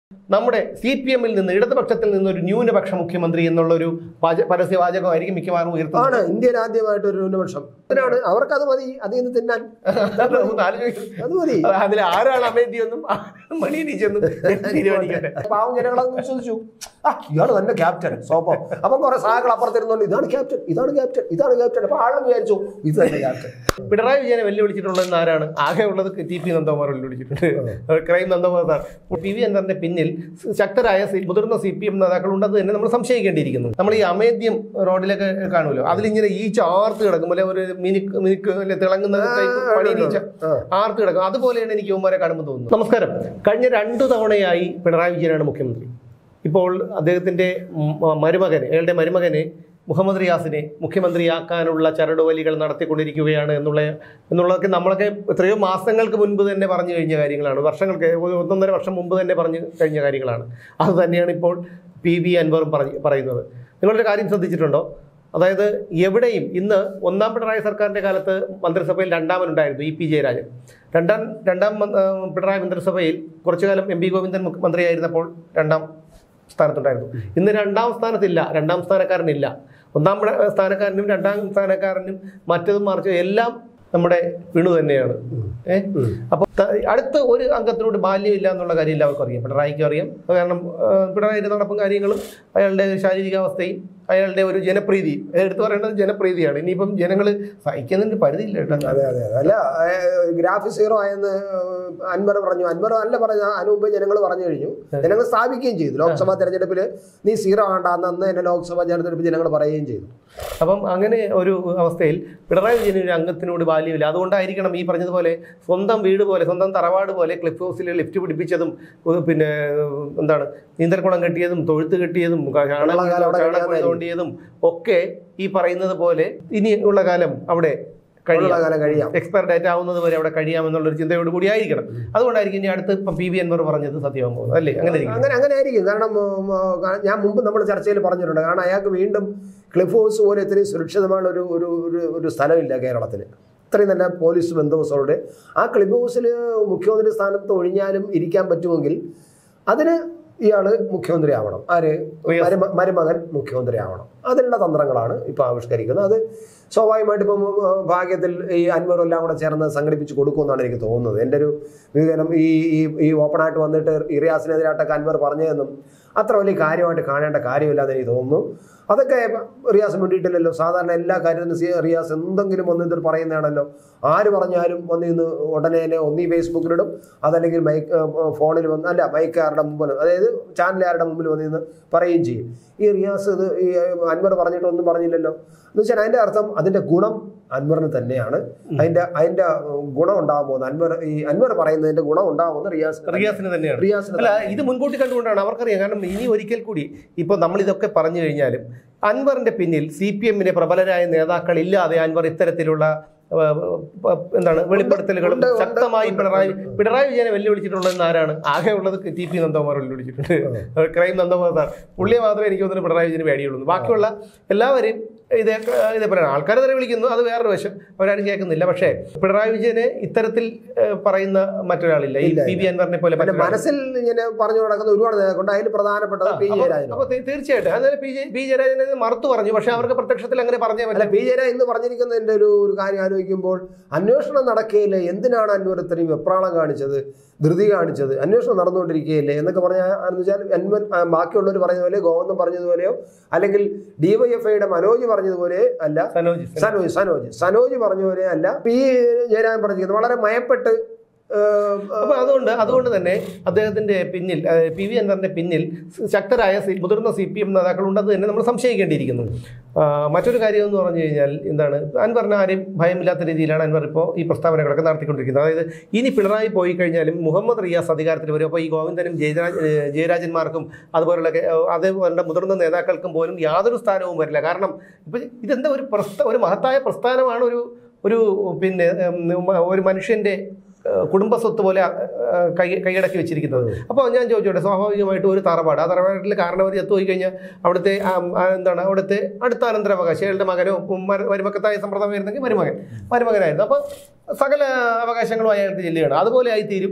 നമ്മുടെ C P എമ്മിൽ നിന്ന് ഇടതുപക്ഷത്തിൽ നിന്ന് ഒരു ന്യൂനപക്ഷ മുഖ്യമന്ത്രി എന്നുള്ളൊരു വാച- പരസ്യവാചകമായിരിക്കും മിക്കവാറും ഉയർത്തുന്നത് ആണ് ഇന്ത്യയിൽ ആദ്യമായിട്ട് ഒരു ന്യൂനപക്ഷം അതിനാണ് അവർക്ക് അത് മതി അതിൽ നിന്ന് തിന്നാൻ ഒന്ന് ആലോചിക്കും. അത് മതി അത് അതിൽ ആരാണ് അമേദ്യൊന്നും മണിയനീച്ചെന്നും തീരുമാനിക്കട്ടെ പാവം ജനങ്ങളത് വിശ്വസിച്ചു ആ ഇയാള് തന്നെ ക്യാപ്റ്റൻ സോപ്പോ അപ്പൊ കുറെ സഹാക്കൾ അപ്പുറത്തിരുന്നോണ്ട് ഇതാണ് ക്യാപ്റ്റൻ ഇതാണ് ക്യാപ്റ്റൻ ഇതാണ് ക്യാപ്റ്റൻ അപ്പൊ ആളും വിചാരിച്ചു ഇത് തന്നെ ക്യാപ്റ്റൻ പിണറായി വിജയനെ വെല്ലുവിളിച്ചിട്ടുള്ളത് ആരാണ് ആകെ ഉള്ളത് ടി പി നന്ദകുമാർ വെല്ലുവിളിച്ചിട്ടുണ്ട് crime Nandakumar sir P V എന്തറിന്റെ പിന്നിൽ ശക്തരായ സി- മുതിർന്ന സി പി എം നേതാക്കൾ ഉണ്ടെന്ന് തന്നെ നമ്മൾ സംശയിക്കേണ്ടിയിരിക്കുന്നു നമ്മൾ ഈ അമേദ്യം റോഡിലൊക്കെ കാണുമല്ലോ അതിലിങ്ങനെ ഈ ആർത്ത് കിടക്കും പോലെ ഒരു മിനിക്ക് മിനിക്ക് അല്ലെ തിളങ്ങുന്ന ടൈപ്പ് പണിനീച്ച ആ. ആർത്ത് കിടക്കും അതുപോലെയാണ് എനിക്ക് ഇവന്മാരെ കാണുമ്പോൾ തോന്നുന്നത് നമസ്കാരം കഴിഞ്ഞ രണ്ടു തവണയായി പിണറായി വിജയനാണ് മുഖ്യമന്ത്രി ഇപ്പോൾ അദ്ദേഹത്തിന്റെ ഉം, മരുമകന് അയാളുടെ മരുമകനെ മുഹമ്മദ് റിയാസിനെ മുഖ്യമന്ത്രിയാക്കാനുള്ള ചരടുവലികൾ നടത്തിക്കൊണ്ടിരിക്കുകയാണ് എന്നുള്ള എന്നുള്ളതൊക്കെ നമ്മളൊക്കെ എത്രയോ മാസങ്ങൾക്ക് മുൻപ് തന്നെ പറഞ്ഞു കഴിഞ്ഞ കാര്യങ്ങളാണ് വർഷങ്ങൾക്ക് ഒരു ഒന്നൊന്നര വർഷം മുമ്പ് തന്നെ പറഞ്ഞു കഴിഞ്ഞ കാര്യങ്ങളാണ് അത് തന്നെയാണ് ഇപ്പോൾ പി വി അൻവറും പറഞ്ഞ് പറയുന്നത് നിങ്ങളൊരു കാര്യം ശ്രദ്ധിച്ചിട്ടുണ്ടോ അതായത് എവിടെയും ഇന്ന് ഒന്നാം പിണറായി സർക്കാരിൻ്റെ കാലത്ത് മന്ത്രിസഭയിൽ രണ്ടാമനുണ്ടായിരുന്നു ഇ പി ജയരാജൻ രണ്ടാം രണ്ടാം മ- ആ, പിണറായി മന്ത്രിസഭയിൽ കുറച്ചു കാലം എം പി ഗോവിന്ദൻ മുഖ്യ- മന്ത്രിയായിരുന്നപ്പോൾ രണ്ടാം സ്ഥാനത്തുണ്ടായിരുന്നു ഇന്ന് രണ്ടാം സ്ഥാനത്തില്ല രണ്ടാം സ്ഥാനക്കാരനില്ല ഒന്നാം പ്ര- സ്ഥാനക്കാരനും രണ്ടാം സ്ഥാനക്കാരനും മറ്റതും മറിച്ചും എല്ലാം നമ്മുടെ പിണു തന്നെയാണ് ഏഹ് അപ്പൊ ത- അടുത്ത ഒരു അംഗത്തിനോട് ബാല്യമില്ല എന്നുള്ള കാര്യം എല്ലാവർക്കും അറിയാം പിണറായിക്കും അറിയാം അത് കാരണം ആ, പിണറായിയുടെ നടപ്പും കാര്യങ്ങളും അയാളുടെ ശാരീരികാവസ്ഥയും അയാളുടെ ഒരു ജനപ്രീതിയും എടുത്തു പറയേണ്ടത് ജനപ്രീതിയാണ് ഇനിയിപ്പം ജനങ്ങൾ സഹിക്കുന്നതിന് പരിധിയില്ല കേട്ടോ അതെ അതെ അതെ. അല്ല ഗ്രാഫിക് സീറോ ആയെന്ന് അൻവർ പറഞ്ഞു അൻവർ അല്ല പറഞ്ഞ അതിന് മുമ്പ് ജനങ്ങൾ പറഞ്ഞു കഴിഞ്ഞു ജനങ്ങൾ സ്ഥാപിക്കുകയും ചെയ്തു ലോക്സഭാ തെരഞ്ഞെടുപ്പിൽ നീ സീറോ ആണ്ട അന്ന് അന്ന് തന്നെ ലോക്സഭാ തെരഞ്ഞെടുപ്പ് ജനങ്ങൾ പറയുകയും ചെയ്തു അപ്പം അങ്ങനെ ഒരു അവസ്ഥയിൽ പിണറായി വിജയന് ഒരു അംഗത്തിനോട് ബാല്യമില്ല അതുകൊണ്ടായിരിക്കണം ഈ പറഞ്ഞതുപോലെ സ്വന്തം വീട് പോലെ സ്വന്തം തറവാട് പോലെ ക്ലിഫ് ഹൗസിൽ ലിഫ്റ്റ് പിടിപ്പിച്ചതും ഉം, പിന്നെ ഉം, എന്താണ് നീന്തൽക്കുളം കെട്ടിയതും തൊഴുത്ത് കെട്ടിയതും ചാണകം ഉള്ള കാലം അവിടെ ചാണകം കഴിയാമായിരുന്നു. തോണ്ടിയതും ഒക്കെ ഈ പറയുന്നത് പോലെ ഇനിയുള്ള കാലം അവിടെ ഉള്ള കഴിയാം കാലം കഴിയാം എക്സ്പയർ ഡേറ്റ് ആവുന്നത് വരെ അവിടെ കഴിയാമെന്നുള്ളൊരു ചിന്തയോട് കൂടി ആയിരിക്കണം അതുകൊണ്ടായിരിക്കും ഇനി അടുത്ത് ഇപ്പം പി വി അൻവർ പറഞ്ഞത് സത്യമാകും പോകുന്നത് അല്ലേ അങ്ങനെ ഇരിക്കും അങ്ങനെ അങ്ങനെ ആയിരിക്കും കാരണം ഉം, ഉം, കാ- ഞാൻ മുമ്പ് നമ്മൾ ചർച്ചയിൽ പറഞ്ഞിട്ടുണ്ട് കാരണം അയാൾക്ക് വീണ്ടും ക്ലിഫ് ഹൗസ് പോലെ ഇത്രയും സുരക്ഷിതമായ ഒരു ഒരു ഒരു ഒരു സ്ഥലമില്ല കേരളത്തിൽ ഇത്രയും നല്ല പോലീസ് ബന്ധുവസോടെ ആ ക്ലിഫ് ഹൗസിൽ മുഖ്യമന്ത്രി സ്ഥാനത്ത് ഒഴിഞ്ഞാലും ഇരിക്കാൻ പറ്റുമെങ്കിൽ അതിന് ഇയാൾ മുഖ്യമന്ത്രി ആവണം ആര് റിയാസ്. മരുമ- മരുമകൻ മുഖ്യമന്ത്രി ആവണം അതിനുള്ള തന്ത്രങ്ങളാണ് ഇപ്പോൾ ആവിഷ്കരിക്കുന്നത് അത് സ്വാഭാവികമായിട്ട് ഇപ്പം ഉം, ഭാഗ്യത്തിൽ ഈ അൻവറും എല്ലാം കൂടെ ചേർന്ന് സംഘടിപ്പിച്ച് കൊടുക്കുമെന്നാണ് എനിക്ക് തോന്നുന്നത് എൻ്റെ ഒരു വിവരം ഈ ഈ ഈ ഓപ്പണായിട്ട് വന്നിട്ട് റിയാസിനെതിരായിട്ടൊക്കെ അൻവർ പറഞ്ഞതെന്നും അത്ര വലിയ കാര്യമായിട്ട് കാണേണ്ട കാര്യമില്ലാന്ന് എനിക്ക് തോന്നുന്നു അതൊക്കെ റിയാസ് വേണ്ടിയിട്ടില്ലല്ലോ സാധാരണ എല്ലാ കാര്യത്തിനും സി- റിയാസ് എന്തെങ്കിലും ഒന്ന് ഇതിൽ പറയുന്നതാണല്ലോ ആര് പറഞ്ഞാലും ഒന്ന് ഇന്ന് ഉടനെ തന്നെ ഒന്നീ ഫേസ്ബുക്കിലിടും അതല്ലെങ്കിൽ മൈക്ക് ഏഹ്, ഫോണിൽ വന്ന് അല്ല മൈക്കാരുടെ മുമ്പിൽ അതായത് ചാനലുകാരുടെ മുമ്പിൽ വന്ന് ഇന്ന് പറയുകയും ചെയ്യും ഈ റിയാസ് ഇത് ഈ അൻവർ പറഞ്ഞിട്ടൊന്നും പറഞ്ഞില്ലല്ലോ എന്ന് വെച്ചാൽ അതിൻ്റെ അർത്ഥം അതിൻ്റെ ഗുണം അൻവറിന് തന്നെയാണ് അതിൻ്റെ അതിൻ്റെ ഗുണം ഉണ്ടാകാൻ പോകുന്നത് അൻവർ ഈ അൻവർ പറയുന്നതിൻ്റെ ഗുണം ഉണ്ടാകാൻ പോകുന്നത് റിയാസ് റിയാസിന് തന്നെയാണ് റിയാസിന് അല്ല ഇത് മുൻകൂട്ടി കണ്ടുകൊണ്ടാണ് അവർക്കറിയാം കാരണം ഇനി ഒരിക്കൽ കൂടി ഇപ്പോൾ നമ്മൾ ഇതൊക്കെ പറഞ്ഞു കഴിഞ്ഞാലും അൻവറിന്റെ പിന്നിൽ സി പി എമ്മിനെ പ്രബലരായ നേതാക്കൾ ഇല്ലാതെ അൻവർ ഇത്തരത്തിലുള്ള ആ, ആ, എന്താണ് വെളിപ്പെടുത്തലുകളും ഉണ്ട്, ഉണ്ട്, ശക്തമായി ഉണ്ട്, പിണറായി ഉണ്ട്. പിണറായി വിജയനെ വെല്ലുവിളിച്ചിട്ടുള്ളത് ആരാണ് ആകെ ഉള്ളത് ടി പി നന്ദകുമാർ വെല്ലുവിളിച്ചിട്ടുണ്ട് ക്രൈം നന്ദകുമാർ സാർ പുള്ളിയെ മാത്രമേ എനിക്ക് തോന്നുന്നു പിണറായി വിജയന് പേടിയുള്ളൂ ബാക്കിയുള്ള എല്ലാവരെയും ഇതേ ഇതേപോലെയാണ് ആൾക്കാർ തന്നെ വിളിക്കുന്നു അത് വേറൊരു വശം അവരാരും കേൾക്കുന്നില്ല പക്ഷേ പിണറായി വിജയനെ ഇത്തരത്തിൽ ഏ, പറയുന്ന മറ്റൊരാളില്ല ഈ ഇല്ല, പി വി അൻവറിനെ പോലെ പിന്നെ മറ്റൊരാളില്ല. മനസ്സിൽ ഇങ്ങനെ പറഞ്ഞു നടക്കുന്ന ഒരുപാട് നേതാക്കളുണ്ട് അതിൽ പ്രധാനപ്പെട്ടത് പി അപ്പൊ- ജയരാജനാണ് അപ്പൊ തീ- തീർച്ചയായിട്ടും അതായത് പി ജെ പി ജയരാജനെ മറുത്തു പറഞ്ഞു പക്ഷെ അവർക്ക് പ്രത്യക്ഷത്തിൽ അങ്ങനെ പറഞ്ഞേ അല്ല പറ്റില്ല പി ജയരാജൻ ഇന്ന് പറഞ്ഞിരിക്കുന്നതിന്റെ ഒരു ഒരു കാര്യം ആലോചിക്കുമ്പോൾ അന്വേഷണം നടക്കുകയില്ല എന്തിനാണ് അന്വർ ഇത്രയും വെപ്രാളം കാണിച്ചത് ധൃതി കാണിച്ചത് അന്വേഷണം നടന്നുകൊണ്ടിരിക്കുകയില്ലേ എന്നൊക്കെ പറഞ്ഞാൽ എന്ന് വെച്ചാൽ അൻവർ ആ, ബാക്കിയുള്ളവർ പറഞ്ഞതുപോലെ ഗോവന്ദം പറഞ്ഞതുപോലെയോ അല്ലെങ്കിൽ ഡിവൈഎഫ്ഐയുടെ മനോജ് പറഞ്ഞതുപോലെ അല്ല സനോജ് സനോജ് സനോജ് സനോജ് പറഞ്ഞ പോലെ അല്ല പി ജയരാജൻ പറഞ്ഞിരിക്കുന്നത് വളരെ മയപ്പെട്ട് ഏഹ്, അപ്പൊ അതുകൊണ്ട് അതുകൊണ്ട് തന്നെ അദ്ദേഹത്തിന്റെ പിന്നിൽ അഹ് പി വി അൻവറിന്റെ പിന്നിൽ ശക്തരായ സി- മുതിർന്ന സി പി എം നേതാക്കൾ ഉണ്ടെന്ന് തന്നെ നമ്മൾ സംശയിക്കേണ്ടിയിരിക്കുന്നു ആ, മറ്റൊരു കാര്യം എന്ന് പറഞ്ഞു കഴിഞ്ഞാൽ എന്താണ് അൻവറിന് ആരെയും ഭയമില്ലാത്ത രീതിയിലാണ് അൻവർ ഇപ്പോൾ ഈ പ്രസ്താവനകളൊക്കെ നടത്തിക്കൊണ്ടിരിക്കുന്നത് അതായത് ഇനി പിണറായി പോയി കഴിഞ്ഞാലും മുഹമ്മദ് റിയാസ് അധികാരത്തിൽ വരും അപ്പോൾ ഈ ഗോവിന്ദനും ജയരാജ് ഏഹ് ജയരാജന്മാർക്കും അതുപോലുള്ള കെ- ഏഹ് അതേപോലെ മുതിർന്ന നേതാക്കൾക്കും പോലും യാതൊരു സ്ഥാനവും വരില്ല കാരണം ഇപ്പം ഇതെന്താ ഒരു പ്രസ്ഥ ഒരു മഹത്തായ പ്രസ്ഥാനമാണ് ഒരു ഒരു പിന്നെ ഉം, ഒരു മനുഷ്യന്റെ ഏഹ് കുടുംബ സ്വത്ത് പോലെ ഏഹ് കൈ കൈയടക്കി വെച്ചിരിക്കുന്നത് അപ്പോൾ ഞാൻ ചോദിച്ചോട്ടെ സ്വാഭാവികമായിട്ട് ഒരു തറവാട് ആ തറവാട്ടിൽ കാരണവർ എത്തുപോയി കഴിഞ്ഞാൽ അവിടുത്തെ ആ, ആ, എന്താണ് അവിടുത്തെ അടുത്ത അനന്തരാവകാശം അയാളുടെ മകനോ ഉം, മരു- മരുമക്കത്തായ സമ്പ്രദായം വരുന്നെങ്കിൽ മരുമകൻ മരുമകനായിരുന്നു അപ്പോൾ സകല അവകാശങ്ങളും അയാൾക്ക് ചെല്ലുകയാണ് അതുപോലെ ആയിത്തീരും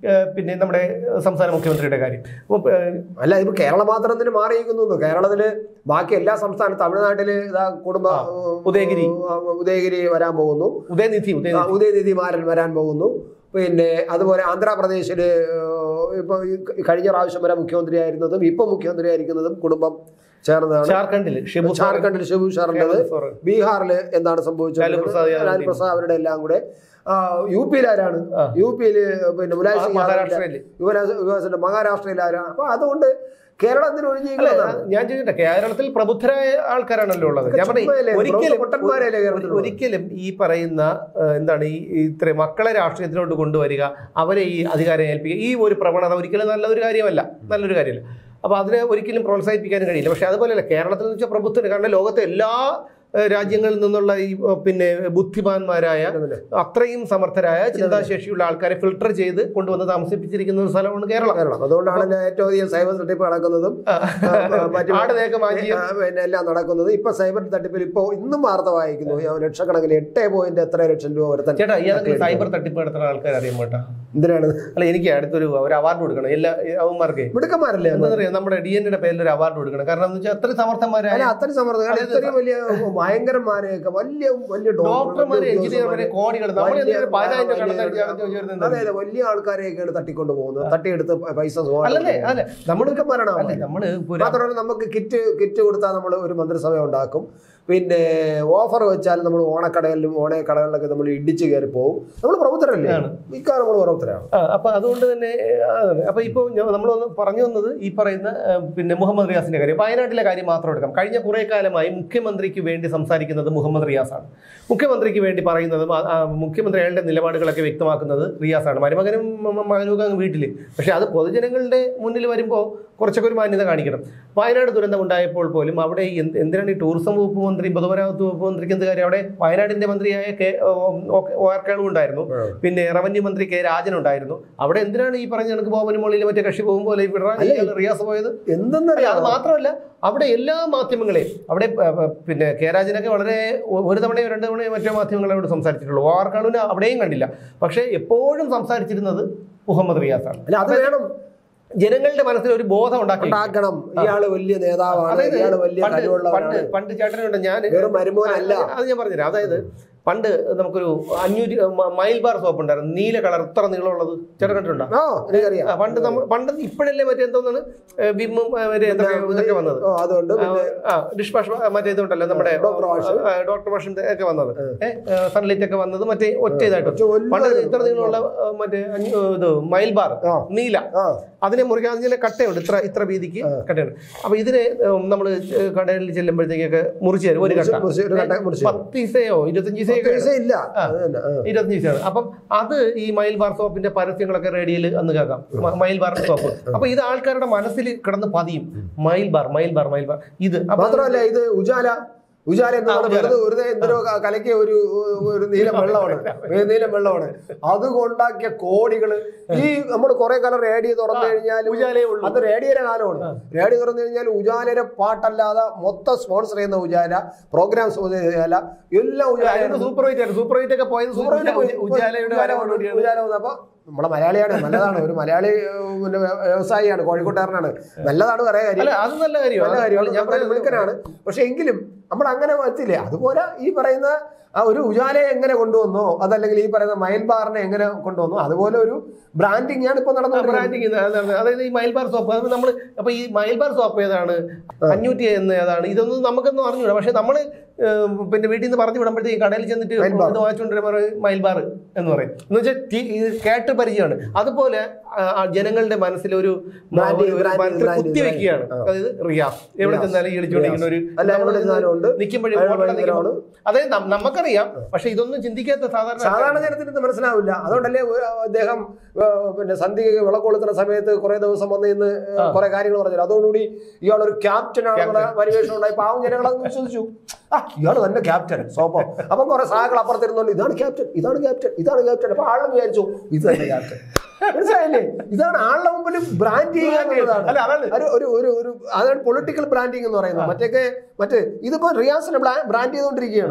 ഏഹ്, പിന്നെ നമ്മുടെ സംസ്ഥാന മുഖ്യമന്ത്രിയുടെ കാര്യം അപ്പോൾ ഏഹ്, അല്ല ഇപ്പൊ കേരളം മാത്രം എന്തിനു മാറിയിരിക്കുന്നു കേരളത്തില് ബാക്കി എല്ലാ സംസ്ഥാന തമിഴ്നാട്ടില് ഇതാ കുടുംബ ഉദയഗിരി. ആ, ഉദയഗിരി വരാൻ പോകുന്നു ഉദയനിധി ആ, ഉദയനിധി ഉദയനിധി മാരൻ വരാൻ പോകുന്നു പിന്നെ അതുപോലെ ആന്ധ്രാപ്രദേശില് ഏഹ്, ഇപ്പൊ ഈ കഴിഞ്ഞ പ്രാവശ്യം വരെ മുഖ്യമന്ത്രി ആയിരുന്നതും ഇപ്പൊ മുഖ്യമന്ത്രി ആയിരിക്കുന്നതും കുടുംബം ചേർന്നതാണ് ജാർഖണ്ഡിൽ ഷിബു സോറൻ, ജാർഖണ്ഡിൽ ശിബു ഷറിൻ്റെത് സോറൻ. ബീഹാറിൽ എന്താണ് ലാലു സംഭവിച്ചത് പ്രസാദ് യാദവ് ലാൽ പ്രസാദ് അവരുടെ എല്ലാം കൂടെ ആ, യു പിയിൽ ആരാണ് ആ. യു പിയിൽ പിന്നെ മുലായം സിംഗ് യാദവിന്റെ- മഹാരാഷ്ട്രയില് യുവരാജ് യുവരാജന്റെ മഹാരാഷ്ട്രയിൽ ആരാണ് അപ്പൊ അതുകൊണ്ട് കേരളത്തിന് അല്ല, ഒഴിഞ്ഞിരിക്കുന്നതാണ് ഞാൻ ചോദിക്കട്ടെ കേരളത്തിൽ പ്രബുദ്ധരായ ആൾക്കാരാണല്ലോ ഉള്ളത് ഞാൻ ചുമ്മാ അല്ലേ, പറഞ്ഞ ഒരിക്കലും പൊട്ടന്മാരല്ലേ കേരളത്തിലുള്ളത്? ഒരിക്കലും ഈ പറയുന്ന ഏഹ്, എന്താണ് ഈ ഇത്ര മക്കളെ രാഷ്ട്രീയത്തിലോട്ട് കൊണ്ടുവരിക അവരെ ഈ അധികാരം ഏൽപ്പിക്കുക ഈ ഒരു പ്രവണത ഒരിക്കലും നല്ലൊരു കാര്യമല്ല നല്ലൊരു കാര്യമല്ല അപ്പോൾ അതിനെ ഒരിക്കലും പ്രോത്സാഹിപ്പിക്കാനും കഴിയില്ല പക്ഷെ അതുപോലെയല്ല കേരളത്തിൽ എന്ന് വെച്ചാൽ പ്രഭുത്വം കാരണം ലോകത്തെ എല്ലാ ഏഹ്, രാജ്യങ്ങളിൽ നിന്നുള്ള ഈ ഏഹ്, പിന്നെ ബുദ്ധിമാന്മാരായ പിന്നെ. അത്രയും സമർത്ഥരായ ചിന്താശേഷിയുള്ള ആൾക്കാരെ ഫിൽട്ടർ ചെയ്ത് കൊണ്ടുവന്ന് താമസിപ്പിച്ചിരിക്കുന്ന ഒരു സ്ഥലമാണ് കേരളം കേരളം അതുകൊണ്ടാണ് ഏറ്റവും അധികം സൈബർ തട്ടിപ്പ് നടക്കുന്നതും ആ, മറ്റു ആട് നേക്ക് മാറ്റി ആ, പിന്നെ എല്ലാം നടക്കുന്നത് ഇപ്പൊ സൈബർ തട്ടിപ്പിൽ ഇപ്പൊ ഇന്നും വാർത്ത വായിക്കുന്നു ഞാൻ ലക്ഷക്കണക്കിന് എട്ട് പോയിന്റ് എത്ര ലക്ഷം രൂപ ഒരുത്തൻ ചേട്ടാ ഇയാൾക്ക് സൈബർ തട്ടിപ്പ് നടത്തുന്ന ആൾക്കാർ അറിയാൻ കേട്ടാ എന്തിനാണ് അല്ല എനിക്ക് അടുത്തൊരു ഒരു അവാർഡ് കൊടുക്കണം എല്ലാ അവന്മാർക്ക് മിടുക്കന്മാരല്ലേ അന്ന്? എന്താ പറയാ നമ്മുടെ ഡി എന്റെ പേരിൽ ഒരു അവാർഡ് കൊടുക്കണം കാരണം എന്ന് വെച്ചാൽ അത്ര സമർത്ഥന്മാരായ അല്ല അത്രയും സമ്മർദ്ദം കാരണം ഇത്രയും വലിയ ഭയങ്കരന്മാരെയൊക്കെ വലിയ വലിയ ഡോക്ടർമാരെ എഞ്ചിനീയർമാരെ കോടികൾ നമ്മൾ വലിയ- എന്തെങ്കിലും പതിനായിരം രൂപ വലിയ- കടന്നു അതെ അതെ വലിയ ആൾക്കാരെയൊക്കെയാണ് തട്ടിക്കൊണ്ട് പോകുന്നത് തട്ടിയെടുത്ത് പൈസ അല്ലല്ലേ അല്ലെ നമ്മുടെ മിടുക്കന്മാരാണ് അല്ലെ അവന്മാര്. നമ്മള് ഇപ്പൊ ഒരു മാത്രമല്ല നമുക്ക് കിറ്റ് കിറ്റ് കൊടുത്താൽ നമ്മൾ ഒരു മന്ത്രിസഭ ഉണ്ടാക്കും പിന്നെ ഓഫർ വെച്ചാൽ നമ്മൾ ഓണക്കടകളിലും ഓണക്കടകളിലൊക്കെ നമ്മൾ ഇടിച്ച് കയറി പോകും നമ്മൾ പ്രബുദ്ധരല്ലേ ആണ്. മിക്കവാറും നമ്മൾ പ്രബുദ്ധരാണ് ആ, അപ്പൊ അതുകൊണ്ട് തന്നെ ആ, അപ്പൊ ഇപ്പൊ നമ്മൾ പറഞ്ഞു വന്നത് ഈ പറയുന്ന ആ, പിന്നെ മുഹമ്മദ് റിയാസിന്റെ കാര്യം വയനാട്ടിലെ കാര്യം മാത്രം എടുക്കാം കഴിഞ്ഞ കുറെ കാലമായി മുഖ്യമന്ത്രിക്ക് വേണ്ടി സംസാരിക്കുന്നത് മുഹമ്മദ് റിയാസാണ് മുഖ്യമന്ത്രിക്ക് വേണ്ടി പറയുന്നതും ആ, ആ, മുഖ്യമന്ത്രി അയാളുടെ നിലപാടുകളൊക്കെ വ്യക്തമാക്കുന്നത് റിയാസാണ് മരുമകനും മ- മ- മകനും അങ്ങ് വീട്ടിൽ പക്ഷെ അത് പൊതുജനങ്ങളുടെ മുന്നിൽ വരുമ്പോൾ കുറച്ചൊക്കെ ഒരു മാന്യത കാണിക്കണം വയനാട് ദുരന്തം ഉണ്ടായപ്പോൾ പോലും അവിടെ എന്ത് എന്തിനാണ് ഈ ടൂറിസം വകുപ്പ് മന്ത്രി പൊതുമരാമത്ത് വകുപ്പ് മന്ത്രിക്ക് എന്ത് കാര്യം അവിടെ വയനാടിന്റെ മന്ത്രിയായ K O O R Kelu ഉണ്ടായിരുന്നു പിന്നെ റവന്യൂ മന്ത്രി കെ രാജൻ ഉണ്ടായിരുന്നു അവിടെ എന്തിനാണ് ഈ പറഞ്ഞ കണക്ക് ബോബന് മോളിൽ മറ്റേ കക്ഷി പോകുമ്പോൾ ഈ പിണറായി ഇയാള് റിയാസ് പോയത് അല്ല, എന്തെന്നറിയാം അത് മാത്രമല്ല അവിടെ എല്ലാ മാധ്യമങ്ങളെയും അവിടെ പ- പ- പിന്നെ കെ രാജനൊക്കെ വളരെ ഒ- ഒരു തവണയോ രണ്ട് തവണയോ മറ്റോ മാധ്യമങ്ങളോട് സംസാരിച്ചിട്ടുള്ളൂ ഒ ആർ കാണുവിന് അവിടെയും കണ്ടില്ല പക്ഷേ എപ്പോഴും സംസാരിച്ചിരുന്നത് മുഹമ്മദ് റിയാസാണ് അല്ല അത് വേണം ജനങ്ങളുടെ മനസ്സിൽ ഒരു ബോധം ഉണ്ടാക്കി ഉണ്ടാക്കണം ഇയാള് വലിയ നേതാവാണ് അതായത് ഇയാള് വലിയ പണ്ട് പണ്ട് കഴിവുള്ളവരാണ് പണ്ട് ചേട്ടനുണ്ട് ഞാൻ വെറും മരുമോനല്ല അത് ഞാൻ പറഞ്ഞുതരാം അതായത് പണ്ട് നമുക്കൊരു അഞ്ഞൂറ്റി മ- മൈൽ ബാർ സോപ്പ് ഉണ്ടായിരുന്നു നീല കളർ ഇത്ര നീളമുള്ളത് ചേട്ടൻ കണ്ടിട്ടുണ്ടോ ഓ എനിക്കറിയാം ആ, പണ്ട് നമ്മ പണ്ട് ഇപ്പോഴല്ലേ മറ്റേ എന്തോന്നാണ് ഏ, വിമ്മും ഏ, മറ്റേ എന്തൊക്കെ ഇതൊക്കെ വന്നത് ഓ അതുകൊണ്ട് പിന്നെ ആ ഡിഷ് വാഷ് മറ്റേ ഇതുണ്ടല്ലോ നമ്മുടെ ഡോക്ടർ വാഷ്. ആ, ഡോക്ടർ വാഷിന്റെ ഒക്കെ വന്നത് സൺലൈറ്റ് ഒക്കെ വന്നത് മറ്റേ ഒറ്റ ഇതായിട്ട് പക്ഷെ വലിയ പണ്ട് ഒരു- ഇത്ര നീളമുള്ള ആ, മറ്റേ അഞ്ഞൂ- ഇത് മൈൽ ബാർ ആ. നീല ആ അതിനെ മുറിക്കാൻ അതിലെ കട്ടയുണ്ട് ഇത്ര ഇത്ര വീതിക്ക് കട്ടയുണ്ട് അപ്പൊ ഇതിനെ നമ്മൾ കടയിൽ ചെല്ലുമ്പോഴത്തേക്കൊക്കെ മുറിച്ച് തരും ഒരു കട്ട മുറിച്ച് ഒരു കട്ട മുറിച്ച് തരും. പത്ത് പൈസയോ ഇരുപത്തഞ്ച് പൈസയോ പൈസ ഇല്ല അത് തന്നെ, ആ. ഇരുപത്തഞ്ച് പൈസയാണ് അപ്പം അത് ഈ മയിൽ ബാർ സോപ്പിന്റെ പരസ്യങ്ങളൊക്കെ റേഡിയോയിൽ അന്ന് കേൾക്കാം മ- മയിൽ ബാർ സോപ്പ് അപ്പൊ ഇത് ആൾക്കാരുടെ മനസ്സിൽ കിടന്ന് പതിയും മയിൽ ബാർ മയിൽ ബാർ മയിൽ ബാർ ഇത് അപ്പൊ മാത്രമല്ല ഇത് ഉജാല ഉജാല എന്ന് ആ, പറഞ്ഞാൽ ഉജാല. വെറുതെ വെറുതെ എന്തിനോ ക- കലക്കിയ ഒരു ഒരു നീല വെള്ളമാണ് ഒരു നീല വെള്ളമാണ് അത് കൊണ്ടാക്കിയ കോടികള് ഈ നമ്മൾ കുറെ കാലം റേഡിയോ തുറന്നു കഴിഞ്ഞാൽ ഉജാലയേ ഉള്ളൂ അത് റേഡിയോയുടെ കാലമാണ് റേഡിയോ തുറന്നു കഴിഞ്ഞാൽ ഉജാലയുടെ പാട്ടല്ലാതെ മൊത്തം സ്പോൺസർ ചെയ്യുന്ന ഉജാല പ്രോഗ്രാം ഉജാല എല്ലാം ഉജാല സൂപ്പർ വൈറ്റ് ആണ് സൂപ്പർ വൈറ്റ് ഒക്കെ പോയത് ഉജാ- ഉജാലയുടെ അരമണിക്കൂടിയാണ് ഉജാല വന്നു. അപ്പൊ നമ്മളെ മലയാളിയാണ് നല്ലതാണ് ഒരു മലയാളി ഏഹ്, പിന്നെ വ്യവസായിയാണ് കോഴിക്കോട്ടുകാരനാണ് നല്ലതാണ് പറയാ കാര്യം അല്ല അത് നല്ല കാര്യമാണ് നല്ല കാര്യമാണ് ഞാൻ ഞാൻ പറയുന്നത് മിടുക്കനാണ് പക്ഷെ എങ്കിലും നമ്മൾ അങ്ങനെ വരത്തില്ലേ അതുപോലെ ഈ പറയുന്ന ആ ഒരു ഉജാലയെ എങ്ങനെ കൊണ്ടുവന്നോ അതല്ലെങ്കിൽ ഈ പറയുന്ന മയിൽ ബാറിനെ എങ്ങനെ കൊണ്ടുവന്നോ അതുപോലെ ഒരു ബ്രാൻഡിങ് ആണ് ഇപ്പൊ നടന്നുകൊണ്ടിരിക്കുന്നത് ബ്രാൻഡിങ് അതായത് ഈ മയിൽബാർ സോപ്പ് അത് നമ്മൾ അപ്പൊ ഈ മയിൽബാർ സോപ്പ് ഏതാണ് അഞ്ഞൂറ്റി എന്ന് ഏതാണ് ഇതൊന്നും നമുക്കൊന്നും അറിഞ്ഞൂടാ പക്ഷെ നമ്മൾ പിന്നെ വീട്ടിൽ നിന്ന് പറഞ്ഞു വിടുമ്പോഴത്തേക്ക് കടയിൽ ചെന്നിട്ട് മയിൽബാർ. ഇത് വാങ്ങിച്ചുകൊണ്ടിരുന്ന മയിൽബാർ എന്ന് പറയും എന്ന് വെച്ചാൽ ടി- ഇത് കേട്ട് പരിചയമാണ് അതുപോലെ ആ, ആ ജനങ്ങളുടെ മനസ്സിൽ ഒരു Branding, ഒരു- ഒരു branding, മനസ്സിൽ branding, കുത്തി വെക്കുകയാണ് ആ. അതായത് റിയാസ് എവിടെ റിയാസ്. ചെന്നാലും ഈ വിളിച്ചുകൊണ്ടിരിക്കുന്ന ഒരു അല്ല എവിടെ ചെന്നാലും ഉണ്ട് നിൽക്കുമ്പോഴും അയാൾ ഓട്ടം ഭയങ്കരമാണ്. നിൽക്കുമ്പോൾ അതായത് നം- നമുക്കറിയാം പക്ഷെ ഇതൊന്നും ചിന്തിക്കാത്ത സാധാരണ സാധാരണ ജനത്തിന് ഇത് മനസ്സിലാവില്ല അതുകൊണ്ടല്ലേ ഒരു- അദ്ദേഹം ഏഹ്, പിന്നെ സന്ധ്യയ്ക്ക് വിളക്കൊളുത്തുന്ന സമയത്ത് കുറെ ദിവസം വന്ന് ഇന്ന് കുറെ കാര്യങ്ങൾ പറഞ്ഞു അതോടുകൂടി ഇയാൾ ഒരു ക്യാപ്റ്റൻ ആണെന്നുള്ള പരിവേഷം ഉണ്ടായി പാവം ജനങ്ങൾ അത് വിശ്വസിച്ചു ആ ഇയാൾ തന്നെ ക്യാപ്റ്റൻ സോപ്പോ അപ്പം കുറെ സഹാക്കൾ അപ്പുറത്തിരുന്നോണ്ട് ഇതാണ് ക്യാപ്റ്റൻ ഇതാണ് ക്യാപ്റ്റൻ ഇതാണ് ക്യാപ്റ്റൻ അപ്പൊ ആളും വിചാരിച്ചു ഇത് തന്നെ ക്യാപ്റ്റൻ മനസ്സിലായില്ലേ ഇതാണ് ആളുടെ മുമ്പിൽ ബ്രാൻഡ് ചെയ്യുക എന്നുള്ളതാണ് അല്ല അതാണ് ഒരു ഒരു ഒരു ഒരു അതാണ് പൊളിറ്റിക്കൽ ബ്രാൻഡിങ് എന്ന് പറയുന്നത് മറ്റൊക്കെ മറ്റേ ഇതിപ്പോ റിയാസിനെ ബ്രാൻഡ് ചെയ്തുകൊണ്ടിരിക്കുകയാണ്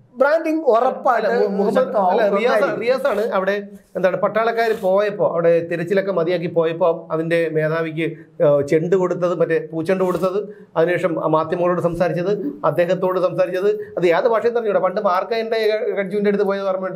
ബ്രാൻഡിങ് ഉറപ്പായിട്ട് അല്ല, മു- മുഹമ്മദ് ശക്തമാവും. അല്ല, റിയാസ് നന്നായിരിക്കും. റിയാസ് ആണ് അവിടെ എന്താണ് പട്ടാളക്കാർ പോയപ്പോൾ അവിടെ തിരച്ചിലൊക്കെ മതിയാക്കി പോയപ്പോൾ അതിന്റെ മേധാവിക്ക് ഏഹ്, ചെണ്ട് കൊടുത്തത് മറ്റേ പൂച്ചെണ്ട് കൊടുത്തത് അതിനുശേഷം ആ മാധ്യമങ്ങളോട് സംസാരിച്ചത് അദ്ദേഹത്തോട് സംസാരിച്ചത് അത് ഏത് ഭാഷയിൽ പറഞ്ഞൂടാ പണ്ട് മാർക്കന്റെ ഗഡ്ജുവിന്റെ അടുത്ത് പോയത് ഓർമ്മ വേണ്ട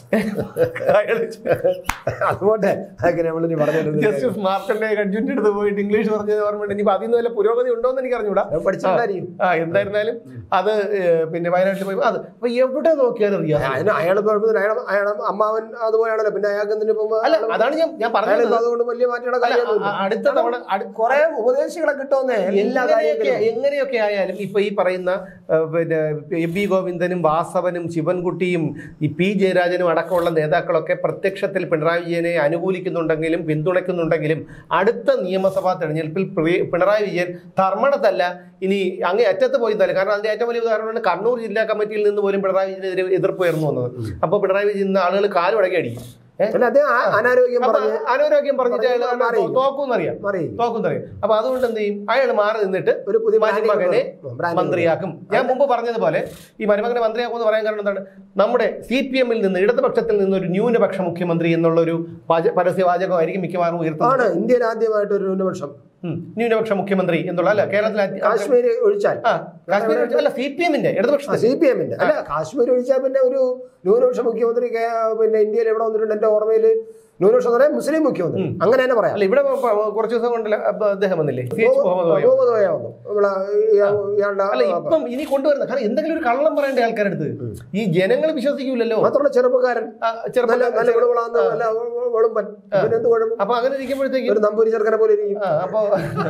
അതുകൊണ്ട് അതൊക്കെ നമ്മളിനി പറഞ്ഞിട്ടുണ്ട് ജസ്റ്റിസ് മാർക്കന്റെ ഗഡ്ജുവിന്റെ അടുത്ത് പോയിട്ട് ഇംഗ്ലീഷ് പറഞ്ഞത് ഓർമ്മ വേണ്ട ഇനിയിപ്പോ അതിൽ നിന്ന് വല്ല പുരോഗതി ഉണ്ടോ എന്ന് എനിക്ക് അറിഞ്ഞൂടാ പഠിച്ചിട്ടുണ്ടായിരിക്കും ആ എന്തായിരുന്നാലും അത് ഏഹ്, പിന്നെ വയനാട്ടിൽ പോയി അത് അപ്പൊ എവിടെ നോക്കിയാലും റിയാസ് അതിന് അയാൾ കുഴപ്പമില്ല അയാൾ അയാൾ അമ്മാവൻ അതുപോലെയാണല്ലോ പിന്നെ അയാൾക്ക് എന്തിനു ഇപ്പം അല്ല അതാണ് ഞാൻ ഞാൻ അയാൾ പറഞ്ഞത് ഇപ്പം അതുകൊണ്ട് വലിയ മാറ്റയുടെ അല്ല, കാര്യമൊന്നുമില്ല അ- അടുത്ത തവണ അടു- കുറെ ഉപദേശങ്ങളെ കിട്ടുമെന്നേ എല്ലാ എങ്ങനെയൊക്കെ കാര്യത്തിലും എങ്ങനെയൊക്കെ ആയാലും ഇപ്പൊ ഈ പറയുന്ന ആ, പിന്നെ എം വി ഗോവിന്ദനും വാസവനും ശിവൻകുട്ടിയും ഈ പി ജയരാജനും അടക്കമുള്ള നേതാക്കളൊക്കെ പ്രത്യക്ഷത്തിൽ പിണറായി വിജയനെ അനുകൂലിക്കുന്നുണ്ടെങ്കിലും പിന്തുണയ്ക്കുന്നുണ്ടെങ്കിലും അടുത്ത നിയമസഭാ തെരഞ്ഞെടുപ്പിൽ പ്രി- പിണറായി വിജയൻ ധർമ്മടത്തല്ല ഇനി അങ്ങേ അറ്റത്ത് പോയി തന്നെ കാരണം അതിന്റെ ഏറ്റവും വലിയ ഉദാഹരണമാണ് കണ്ണൂർ ജില്ലാ കമ്മിറ്റിയിൽ നിന്ന് പോലും പിണറായി വിജയനെതിരെ എതിർപ്പ് ഉയർന്നു വന്നത് അപ്പോൾ പിണറായി വിജയൻ ഇന്ന് ആളുകൾ കാലുടക്കി അടിക്കും ഏഹ് അല്ല അദ്ദേഹം ആ- അനാരോഗ്യം അപ്പൊ പറഞ്ഞ് അനാരോഗ്യം പറഞ്ഞിട്ട് പറഞ്ഞ് അയാൾ മാറി. തോക്കൂന്നറിയാം മാറി തോക്കുന്നറിയാം അപ്പൊ അതുകൊണ്ട് എന്ത് ചെയ്യും അയാൾ മാറി നിന്നിട്ട് ഒരു പുതിയ branding മരുമകനെ കൊണ്ടുവരും. branding മന്ത്രിയാക്കും ഞാൻ മുമ്പ് പറഞ്ഞതുപോലെ ഈ മരുമകനെ മന്ത്രിയാക്കും എന്ന് പറയാൻ കാരണം എന്താണ് നമ്മുടെ സി പി എമ്മിൽ നിന്ന് ഇടതുപക്ഷത്തിൽ നിന്ന് ഒരു ന്യൂനപക്ഷ മുഖ്യമന്ത്രി എന്നുള്ള ഒരു വാച- പരസ്യവാചകമായിരിക്കും മിക്കവാറും ഉയർത്തുന്നത് ആണ് ഇന്ത്യയിൽ ആദ്യമായിട്ട് ഒരു ന്യൂനപക്ഷം ഉം. ന്യൂനപക്ഷ മുഖ്യമന്ത്രി എന്നുള്ള അല്ല കേരളത്തിൽ ആദ്യ- കാശ്മീർ ഒഴിച്ചാൽ ആ കാശ്മീർ ഒഴിച്ച് അല്ല സി പി എമ്മിന്റെ ഇടതുപക്ഷത്തിൽ സി പി എമ്മിന്റെ അല്ല കാശ്മീർ ഒഴിച്ചാൽ പിന്നെ ഒരു ന്യൂനപക്ഷ മുഖ്യമന്ത്രി കേ- പിന്നെ ഇന്ത്യയിൽ എവിടെ വന്നിട്ടുണ്ട് എന്റെ ഓർമ്മയിൽ ന്യൂനപക്ഷം എന്ന് പറയാൻ മുസ്ലിം മുഖ്യമന്ത്രി അങ്ങനെ തന്നെ പറയാം അല്ല ഇവിടെ പ- കുറച്ച് ദിവസം കൊണ്ടല്ല അപ്പൊ അദ്ദേഹം വന്നില്ലേ സി എച്ച് മുഹമ്മദ് കോയ. മുഹമ്മദ് കോയ വന്നു ഇവിടെ ഇയാ- ഇയാളുടെ അല്ല ഇപ്പം ഇനി കൊണ്ടുവരുന്ന കാരണം എന്തെങ്കിലും ഒരു കള്ളം പറയേണ്ട ആൾക്കാരുടെ അടുത്ത് ഈ ജനങ്ങൾ വിശ്വസിക്കൂലല്ലോ മാത്രമല്ല ചെറുപ്പക്കാരൻ ആ, നല്ല ചെറുപ്പക്കാർ നല്ല വിളവുകളാന്ന് നല്ല വെളുപ്പൻ പിന്നെ എന്ത് കുഴപ്പം അപ്പൊ അങ്ങനെ ഇരിക്കുമ്പോഴത്തേക്കും ഒരു നമ്പൂരി ചെറുക്കനെ പോലെ ഇരിക്കും ആ, അപ്പൊ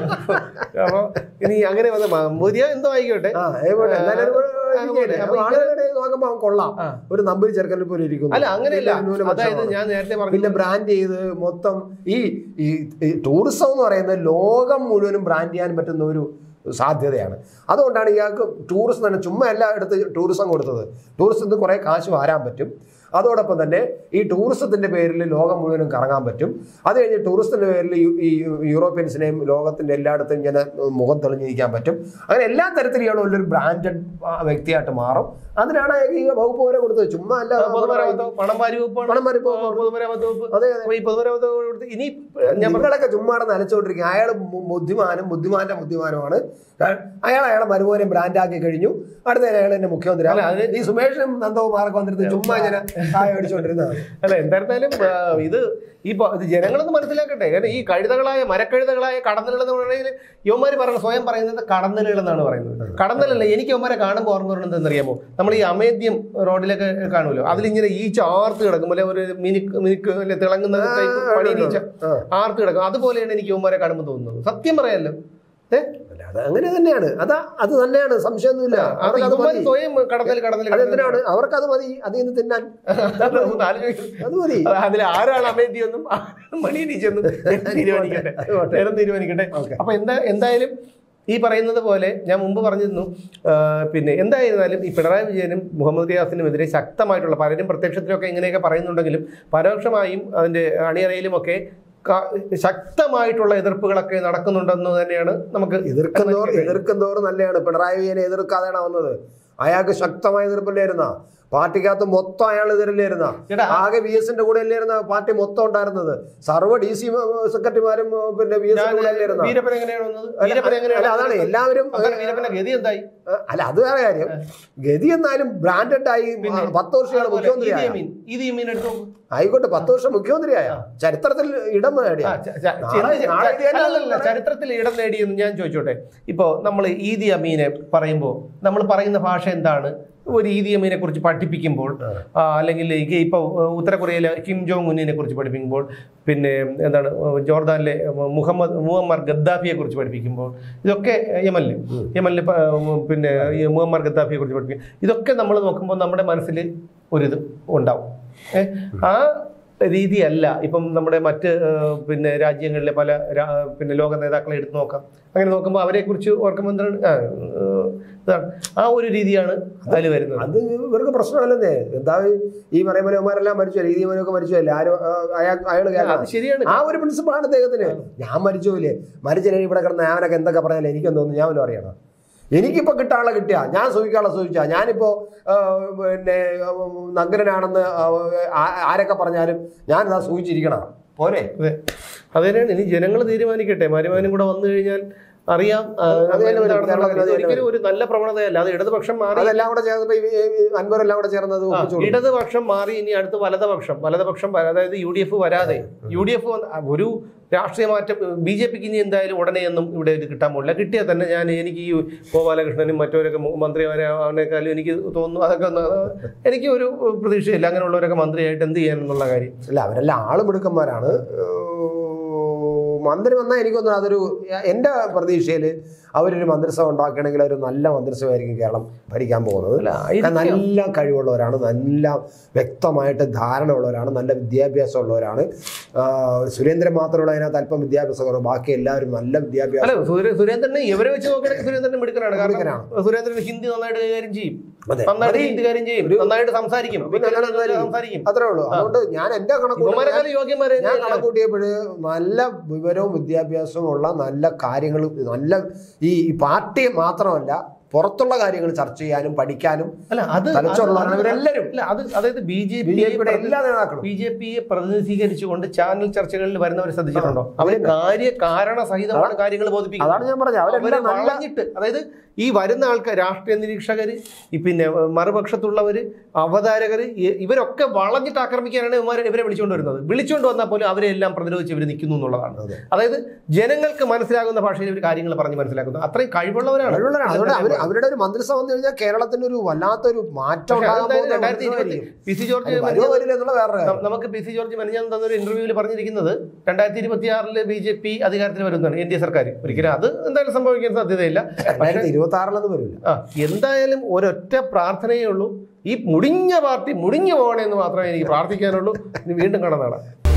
അപ്പൊ ഇനി അങ്ങനെ വന്ന മമ്പൂരിയ എന്തോ ആയിക്കോട്ടെ ആ ഏകോട്ടെ എന്നാലും ഒരു ആ, ഇരിക്കുകയല്ലേ. അപ്പൊ അപ്പൊ ആളുകളുടെ നോക്കുമ്പോ അവൻ കൊള്ളാം ആ. ഒരു നമ്പൂരി ചെറുക്കനെ പോലെ ഇരിക്കുന്നു അല്ല അങ്ങനെയല്ല വലിയ ന്യൂനപക്ഷമാണ്. അതായത് ഞാൻ നേരത്തെ പറഞ്ഞു പിന്നെ ബ്രാൻഡ് ചെയ്ത് മൊത്തം ഈ ഈ ഈ ടൂറിസം എന്ന് പറയുന്നത് ലോകം മുഴുവനും ബ്രാൻഡ് ചെയ്യാൻ പറ്റുന്ന ഒരു സാധ്യതയാണ് അതുകൊണ്ടാണ് ഇയാൾക്ക് ടൂറിസം തന്നെ ചുമ്മാ എല്ലായിടത്ത് ടൂറിസം കൊടുത്തത് ടൂറിസത്തിന് കുറേ കാശ് വാരാൻ പറ്റും അതോടൊപ്പം തന്നെ ഈ ടൂറിസത്തിന്റെ പേരിൽ ലോകം മുഴുവനും കറങ്ങാൻ പറ്റും അത് കഴിഞ്ഞ് ടൂറിസത്തിന്റെ പേരിൽ യു- ഈ യൂറോപ്യൻസിനെയും ലോകത്തിന്റെ എല്ലായിടത്തും ഇങ്ങനെ മുഖം തെളിഞ്ഞിരിക്കാൻ പറ്റും അങ്ങനെ എല്ലാ തരത്തിലും ഇയാൾ ഒരു ബ്രാൻഡഡ് വ്യക്തിയായിട്ട് മാറും അതിനാണ് ഈ വകുപ്പ് വരെ കൊടുത്തത് ചുമ്മാ അല്ല പൊതുമരാമത്ത് പണം വാരി വകുപ്പാണ് പണം വാരി വകുപ്പ്. പൊതുമരാമത്ത് വകുപ്പ് അതെ അതെ അപ്പൊ ഈ പൊതുമരാമത്ത് വകുപ്പ് കൊടുത്ത് ഇനി ഞാൻ പറഞ്ഞു നിങ്ങളൊക്കെ ചുമ്മാടെ നനച്ചോണ്ടിരിക്കും അയാൾ ബുദ്ധിമാനും ബുദ്ധിമാന്റെ ബുദ്ധിമാനുമാണ് അയാൾ അയാളെ മരുമോനെ ബ്രാൻഡാക്കി കഴിഞ്ഞു അടുത്ത അയാൾ എന്റെ മുഖ്യമന്ത്രി അല്ല, അതിന് ഈ സുമേഷനും നന്ദകുമാറൊക്കെ വന്നിരുന്നത് ചുമ്മാ ഇങ്ങനെ കായ അടിച്ചോണ്ടിരുന്നതാണ് അല്ല എന്തായിരുന്നാലും ആ, ഇത് ഈ പ- ഇത് ജനങ്ങളൊന്ന് മനസ്സിലാക്കട്ടെ കാരണം ഈ കഴുതകളായ മരക്കഴുതകളായ കടന്നലുകൾ എന്ന് പറയുന്നത് യവന്മാർ പറയുന്നത് സ്വയം പറയുന്നത് കടന്നലുകൾ എന്നാണ് പറയുന്നത് കടന്നലല്ല എനിക്ക് യവന്മാരെ കാണുമ്പോൾ ഓർമ്മ വരുന്നത് എന്തെന്നറിയാമോ നമ്മൾ ഈ അമേദ്യം റോഡിലൊക്കെ കാണുമല്ലോ അതിലിങ്ങനെ ഈ ചാർത്ത് കിടക്കും പോലെ ഒരു മിനിക്ക് മിനിക്ക് അല്ലെ തിളങ്ങുന്ന ടൈപ്പ് പണിനീച്ച ആ. ആർത്ത് കിടക്കും അതുപോലെയാണ് എനിക്ക് യവന്മാരെ കാണുമ്പോൾ തോന്നുന്നത് സത്യം പറയാമല്ലോ ഏ അല്ല, അത് അങ്ങനെ തന്നെയാണ് അതാ അത് തന്നെയാണ് സംശയമൊന്നുമില്ല അത് അവർക്ക് അത് യവന്മാർ മതി സ്വയം കടന്നൽ കടന്നൽ അതെന്തിനാണ് അവർക്കത് മതി അതിൽ നിന്ന് തിന്നാൻ ഒന്ന് ആലോചിക്കണം. അത് മതി അത് അതിൽ ആരാണ് അമേദ്യൊന്നും മണിയനീച്ചെന്നും തീരുമാനിക്കട്ടെ ആയിക്കോട്ടെ. നേരം തീരുമാനിക്കട്ടെ ഓക്കെ. അപ്പൊ എന്താ എന്തായാലും ഈ പറയുന്നത് പോലെ ഞാൻ മുമ്പ് പറഞ്ഞിരുന്നു ആ, പിന്നെ എന്തായിരുന്നാലും ഈ പിണറായി വിജയനും മുഹമ്മദ് റിയാസിനുമെതിരെ ശക്തമായിട്ടുള്ള പലരും പ്രത്യക്ഷത്തിലൊക്കെ ഇങ്ങനെയൊക്കെ പറയുന്നുണ്ടെങ്കിലും പരോക്ഷമായും അതിന്റെ അണിയറയിലുമൊക്കെ ക- ശക്തമായിട്ടുള്ള എതിർപ്പുകളൊക്കെ നടക്കുന്നുണ്ടെന്ന് തന്നെയാണ് നമുക്ക് എതിർക്കുന്നവർ എതിർക്കുന്നവർ നല്ലതാണ് പിണറായി വിജയനെ എതിർക്കാതെയാണ് വന്നത് അയാൾക്ക് ശക്തമായ എതിർപ്പില്ലായിരുന്ന പാർട്ടിക്കകത്ത് മൊത്തം അയാൾ എതിരില്ലായിരുന്ന ചേട്ടാ, ആകെ വി എസിന്റെ കൂടെ അല്ലായിരുന്ന പാർട്ടി മൊത്തം ഉണ്ടായിരുന്നത് സർവ്വ ഡി സി സെക്രട്ടറിമാരും പിന്നെ വി എസിന്റെ കൂടെ അല്ലായിരുന്ന വീരപ്പൻ എങ്ങനെയാണ് വന്നത് വീരപ്പൻ അല്ല എങ്ങനെയാണ് അതാണ് എല്ലാവരും അവസാനം വീരപ്പന്റെ ഗതി എന്തായി അല്ല അത് വേറെ കാര്യം ഗതി എന്നാലും ബ്രാൻഡഡ് ആയി പിന്നെ പത്ത് വർഷം ഇയാൾ മുഖ്യമന്ത്രിയായ ഈദി അമീൻ ഈദി അമീൻ എടുത്തു നോക്ക്. ആയിക്കോട്ടെ പത്ത് വർഷം മുഖ്യമന്ത്രിയായ ചരിത്രത്തിൽ ഇടം നേടിയ ആ, ച- ച- നാളെ- എന്ത് ച- നാളെ ഇത് തന്നെ അല്ലല്ല, പറയാം. ചരിത്രത്തിൽ ഇടം നേടിയെന്ന് ഞാൻ ചോദിച്ചോട്ടെ ഇപ്പോ നമ്മൾ ഈദി അമീനെ പറയുമ്പോൾ നമ്മൾ പറയുന്ന ഭാഷ എന്താണ് ഒരു ഈദി അമീനെ കുറിച്ച് പഠിപ്പിക്കുമ്പോൾ ആ, അല്ലെങ്കിൽ ഈ ഇപ്പോൾ ഉത്തര കൊറിയയിലെ കിം ജോങ് ഉന്നിനെ കുറിച്ച് പഠിപ്പിക്കുമ്പോൾ പിന്നെ എന്താണ് ജോർദാനിലെ മുഹമ്മദ് മുഹമ്മദ് ഗദ്ദാഫിയെ കുറിച്ച് പഠിപ്പിക്കുമ്പോൾ ഇതൊക്കെ യമനിൽ യമനിൽ പ- പിന്നെ ഈ മുഹമ്മദ് ഗദ്ദാഫിയെ കുറിച്ച് പഠിപ്പിക്കും ഇതൊക്കെ നമ്മൾ നോക്കുമ്പോൾ നമ്മുടെ മനസ്സിൽ ഒരിത് ഉണ്ടാവും ഏ, ആ രീതിയല്ല ഇപ്പം നമ്മുടെ മറ്റ് ഏഹ്, പിന്നെ രാജ്യങ്ങളിലെ പല രാ- പിന്നെ ലോക നേതാക്കളെ എടുത്തു നോക്കാം അങ്ങനെ നോക്കുമ്പോൾ അവരെ കുറിച്ച് ഓർക്കുമ്പോൾ എന്താണ് ആ, ഏഹ്, ഇതാണ് ആ ഒരു രീതിയാണ് അതിൽ വരുന്നത് അത് ഇവർക്ക് പ്രശ്നമല്ലെന്നേ എന്താ ഈ പറയുമ്പോൾ ഇവന്മാരെല്ലാം മരിച്ചു ഈ ഇവനൊക്കെ മരിച്ചല്ലേ ആരും അയാൾ അയാൾ അത് ശരിയാണ് ആ ഒരു പ്രിൻസിപ്പാണ് അദ്ദേഹത്തിന് ഞാൻ മരിച്ചു പോയില്ലേ മരിച്ചില്ലെങ്കിൽ ഇവിടെ കിടന്ന ഞാനൊക്കെ എന്തൊക്കെ പറഞ്ഞാലും എനിക്കെന്ന് തോന്നുന്നു ഞാൻ വല്ലതും അറിയണം എനിക്കിപ്പോൾ കിട്ടാനുള്ള കിട്ടിയ ഞാൻ സൂഹിക്കാനുള്ള സൂഹിച്ചാ ഞാനിപ്പോൾ ആ, പിന്നെ ആ, നഗരനാണെന്ന് ആ, ആരൊക്കെ പറഞ്ഞാലും ഞാൻ ഇതാ സൂഹിച്ചിരിക്കണം പോരെ അതെ അത് തന്നെയാണ് ഇനി ജനങ്ങൾ തീരുമാനിക്കട്ടെ മരുമാനും കൂടെ വന്നു കഴിഞ്ഞാൽ അറിയാം ആ, അത് തന്നെ വരും. എന്താണെന്നുള്ളത്. ഇത് അത് ഒരിക്കലും ഒരു നല്ല പ്രവണതയല്ല അത് ഇടതുപക്ഷം മാറി അതെല്ലാം കൂടെ ചേർന്ന് ഈ- ഈ- ഈ അൻവറെല്ലാം കൂടെ ചേർന്നത് ആ, ഒപ്പിച്ചു കൊടുക്കും. ഇടതുപക്ഷം മാറി ഇനി അടുത്ത് വലതുപക്ഷം വലതുപക്ഷം വരാ- അതായത് യു ഡി എഫ് വരാതെ യു ഡി എഫ് ഒരു രാഷ്ട്രീയ മാറ്റം ബി ജെ പിക്ക് ഇനി എന്തായാലും ഉടനെയൊന്നും ഇവിടെ ഇത് കിട്ടാൻ പോകില്ല കിട്ടിയാൽ തന്നെ ഞാൻ എനിക്ക് ഈ ഗോപാലകൃഷ്ണനും മറ്റവരൊക്കെ മു- മന്ത്രിമാരെക്കാളും എനിക്ക് തോന്നുന്നു അതൊക്കെ ഒന്ന് എനിക്ക് ഒരു പ്രതീക്ഷയില്ല അങ്ങനെയുള്ളവരൊക്കെ മന്ത്രിയായിട്ട് എന്ത് ചെയ്യാനെന്നുള്ള കാര്യം അല്ല അവരെല്ലാം ആളുമിടുക്കന്മാരാണ് മന്ത്രി വന്നാൽ എനിക്കൊന്നും അതൊരു എൻ്റെ പ്രതീക്ഷയിൽ അവരൊരു മന്ത്രിസഭ ഉണ്ടാക്കുകയാണെങ്കിൽ ഒരു നല്ല മന്ത്രിസഭയായിരിക്കും കേരളം ഭരിക്കാൻ പോകുന്നത് അല്ല, കാരണം ആയിരിക്കാം. നല്ല കഴിവുള്ളവരാണ് നല്ല വ്യക്തമായിട്ട് ധാരണയുള്ളവരാണ് നല്ല വിദ്യാഭ്യാസം ഉള്ളവരാണ് ആ, സുരേന്ദ്രൻ മാത്രമുള്ള അതിനകത്ത് അല്പം വിദ്യാഭ്യാസം കുറവ് ബാക്കി എല്ലാവരും നല്ല വിദ്യാഭ്യാസം അല്ല സുരേ- സുരേന്ദ്രനെ ഇവരെ വെച്ച് നോക്കുകയാണെങ്കിൽ സുരേന്ദ്രൻ മിടുക്കനാണ് കാരണം മിടുക്കനാണ്. സുരേന്ദ്രൻ ഹിന്ദി നന്നായിട്ട് കൈകാര്യം ചെയ്യും അതെ. നന്നായിട്ട് മതി. ഹിന്ദി കാര്യം ചെയ്യും ഒരു- നന്നായിട്ട് സംസാരിക്കും പിന്നെ അങ്ങനെ എന്തായാലും സംസാരിക്കും അത്രേ ഉള്ളൂ അതുകൊണ്ട് ഞാൻ എൻ്റെ കണക്കൂട്ടൽ ഇവന്മാരെക്കാളും യോഗ്യന്മാരെ ഞാൻ കണക്കൂട്ടിയപ്പോഴ് നല്ല വിവരവും വിദ്യാഭ്യാസവും ഉള്ള നല്ല കാര്യങ്ങൾ നല്ല ഈ ഈ പാർട്ടി മാത്രമല്ല പുറത്തുള്ള കാര്യങ്ങൾ ചർച്ച ചെയ്യാനും പഠിക്കാനും അല്ല അത് തലച്ചോറുള്ളവരാണ് അത് ഇവരെല്ലാവരും. അല്ല അത് അതായത് ബി ജെ ബി ജെ പിയുടെ എല്ലാ നേതാക്കളും ബി ജെ പിയെ പ്രതിനിധീകരിച്ചുകൊണ്ട് ചാനൽ ചർച്ചകളിൽ വരുന്നവരെ ശ്രദ്ധിച്ചിട്ടുണ്ടോ അവര് കാര്യ കാരണ സഹിതമാണ് കാര്യങ്ങൾ ബോധിപ്പിക്കുന്നത് അതാണ് ഞാൻ പറഞ്ഞത് അവരെ അവരെല്ലാം നല്ല വളഞ്ഞിട്ട് അതായത് ഈ വരുന്ന ആൾക്കാർ രാഷ്ട്രീയ നിരീക്ഷകര് ഈ പിന്നെ മറുപക്ഷത്തുള്ളവര് അവതാരകര് ഇ- ഇവരൊക്കെ വളഞ്ഞിട്ട് ആക്രമിക്കാനാണ് ഇവന്മാരെ ഇവരെ വിളിച്ചുകൊണ്ട് വരുന്നത് വിളിച്ചുകൊണ്ട് വന്നാൽ പോലും അവരെ എല്ലാം പ്രതിരോധിച്ച് ഇവർ നിൽക്കുന്നു എന്നുള്ളതാണ് അതെ. അതായത് ജനങ്ങൾക്ക് മനസ്സിലാകുന്ന ഭാഷയിൽ ഇവർ കാര്യങ്ങൾ പറഞ്ഞ് മനസ്സിലാക്കുന്നു അത്രയും കഴിവുള്ളവരാണ് കഴിവുള്ളവരാണ് അതുകൊണ്ട് അവർ അവരുടെ ഒരു മന്ത്രിസഭ വന്നു കഴിഞ്ഞാൽ കേരളത്തിന് ഒരു വല്ലാത്തൊരു മാറ്റം പക്ഷേ ഉണ്ടാകാൻ അതെന്തായാലും പോകുന്ന രണ്ടായിരത്തി ഇരുപത്തി മന്ത്രിസഭയായിരിക്കും. പി സി ജോർജ് അത് വരുമോ മെനഞ്ഞാന്ന് വരില്ല എന്നുള്ള വേറെ കാര്യം. ന- നമുക്ക് പി സി ജോർജ് മെനഞ്ഞാന്ന് തന്നൊരു ഇന്റർവ്യൂവിൽ പറഞ്ഞിരിക്കുന്നത് രണ്ടായിരത്തി ഇരുപത്തി ആറില് ബി ജെ പി അധികാരത്തിൽ വരുന്നതാണ് എൻ ഡി എ സർക്കാർ ഒരിക്കലും അത് എന്തായാലും സംഭവിക്കാൻ സാധ്യതയില്ല രണ്ടായിരത്തി ഇരുപത്തി ആറിലൊന്നും വരില്ല ആ എന്തായാലും ഒരൊറ്റ പ്രാർത്ഥനയേ ഉള്ളൂ ഈ മുടിഞ്ഞ പാർട്ടി മുടിഞ്ഞു പോകണമെന്ന് മാത്രമേ എനിക്ക് പ്രാർത്ഥിക്കാനുള്ളൂ ഇനി വീണ്ടും കാണാൻ നാളെ